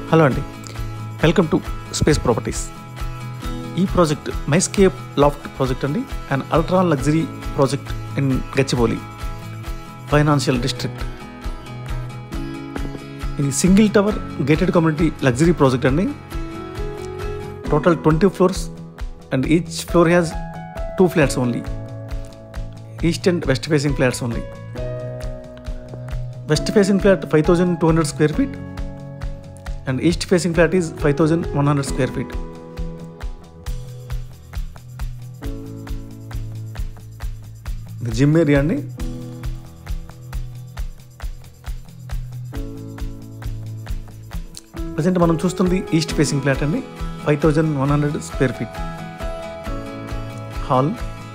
hello అండి welcome to space properties ఈ project MyScape loft project అండి and ultra luxury project in Gachibowli financial district ఇది single tower gated community luxury project అండి total twenty floors and each floor has two flats only east and west facing flats only west facing flat five thousand two hundred square feet and east facing flat is five thousand one hundred square feet ఇది gym area అండి present మనం చూస్తుంది east facing flat అండి five thousand one hundred square feet hall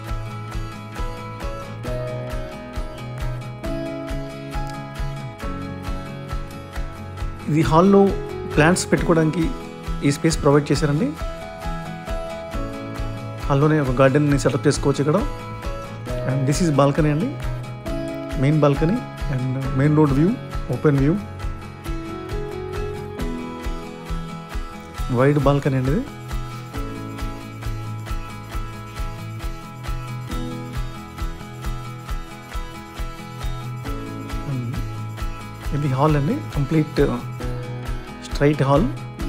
ఇది హాల్లో plants పెట్టుకోవడానికి ఈ space provide చేశారండి హాల్లోనే ఒక గార్డెన్ని సెటప్ చేసుకోవచ్చు ఇక్కడ అండ్ దిస్ ఈజ్ బాల్కనీ అండి main balcony and main road view open view wide balcony అండి ఇది ఇది హాల్ అండి కంప్లీట్ స్ట్రైట్ హాల్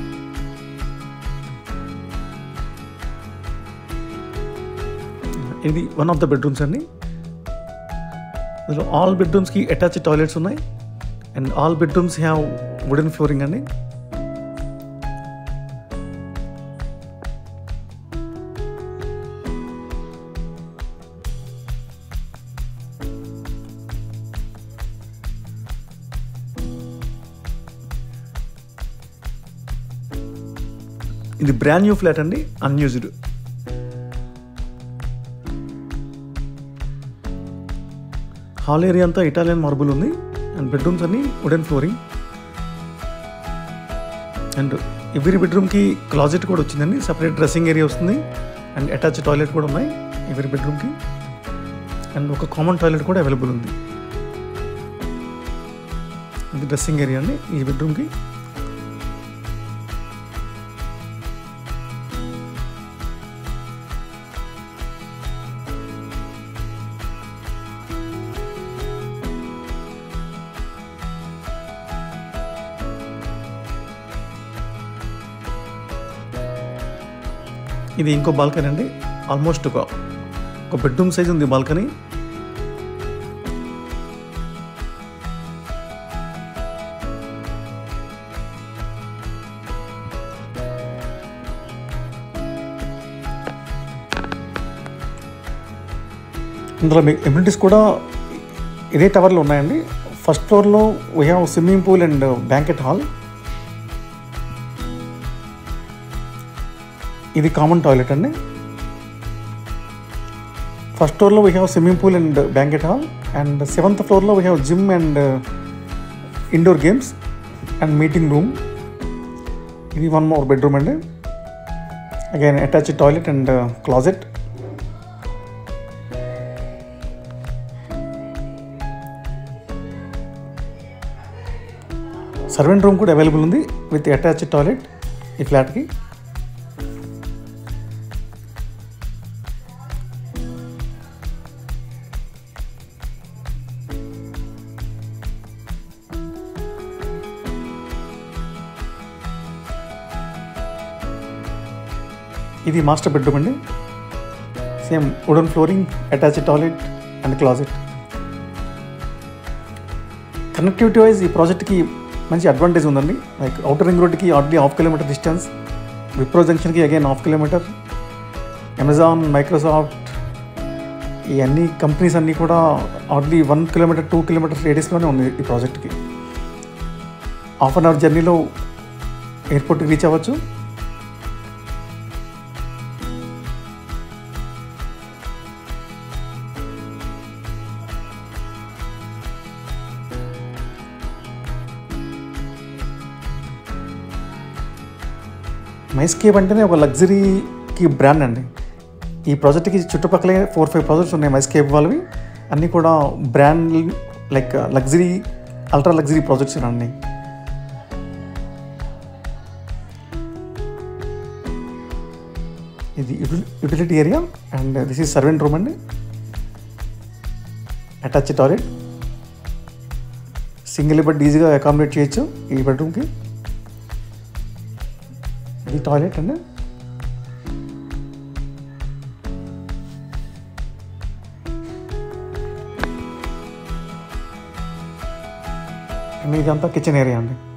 ఇది వన్ ఆఫ్ ద బెడ్రూమ్స్ అండి ఇందులో ఆల్ బెడ్రూమ్స్కి అటాచ్ టాయిలెట్స్ ఉన్నాయి and all bedrooms have wooden flooring అండి ఇది బ్రాండ్ న్యూ ఫ్లాట్ అండి అన్యూజ్డ్ హాల్ ఏరియా అంతా ఇటాలియన్ మార్బుల్ ఉంది అండ్ బెడ్రూమ్స్ అన్ని వుడెన్ ఫ్లోరింగ్ అండ్ ఎవ్రీ బెడ్రూమ్కి క్లాజెట్ కూడా వచ్చిందండి సపరేట్ డ్రెస్సింగ్ ఏరియా వస్తుంది అండ్ అటాచ్ టాయిలెట్ కూడా ఉన్నాయి ఎవరి బెడ్రూమ్కి అండ్ ఒక కామన్ టాయిలెట్ కూడా అవైలబుల్ ఉంది ఇది డ్రెస్సింగ్ ఏరియా అండి ఈ బెడ్రూమ్కి ఇది ఇంకో బాల్కనీ అండి ఆల్మోస్ట్ ఒక ఒక బెడ్రూమ్ సైజ్ ఉంది బాల్కనీ ఇందులో మీకు ఎమ్యూనిటీస్ కూడా ఇదే టవర్లో ఉన్నాయండి ఫస్ట్ ఫ్లోర్లో we have swimming pool and banquet hall ఇది కామన్ టాయిలెట్ అండి ఫస్ట్ ఫ్లోర్లో we have swimming pool and banquet hall and seventh ఫ్లోర్లో we have gym and indoor games and meeting room ఇది వన్ మోర్ బెడ్రూమ్ అండి again attach toilet and closet servant room కూడా available ఉంది with attach toilet ఈ ఫ్లాట్కి ఇది master bedroom అండి same wooden flooring attach toilet and closet connectivity wise ఈ ప్రాజెక్ట్కి మంచి అడ్వాంటేజ్ ఉందండి లైక్ అవుటర్ రింగ్ రోడ్కి ఆర్డీ హాఫ్ కిలోమీటర్ డిస్టెన్స్ విప్రో జంక్షన్కి again half kilometre Amazon Microsoft ఈ అన్ని కంపెనీస్ అన్నీ కూడా ఆర్డీ వన్ కిలోమీటర్ టూ కిలోమీటర్ రేడియస్లోనే ఉంది ఈ ప్రాజెక్ట్కి హాఫ్ అన్ అవర్ జర్నీలో ఎయిర్పోర్ట్కి రీచ్ అవ్వచ్చు మైస్కేప్ అంటేనే ఒక లగ్జరీకి బ్రాండ్ అండి ఈ ప్రాజెక్ట్కి చుట్టుపక్కలే ఫోర్ ఫైవ్ ప్రాజెక్ట్స్ ఉన్నాయి మైస్కేప్ వాళ్ళవి అన్నీ కూడా brand like luxury ultra luxury projects అండి ఇది utility area and this is servant room అండి అటాచ్ టాయిలెట్ సింగిల్ బెడ్ ఈజీగా అకామిడేట్ చేయొచ్చు ఈ బెడ్రూమ్కి ఇది టాయిలెట్ అండి అండ్ ఇదంతా కిచెన్ ఏరియా అండి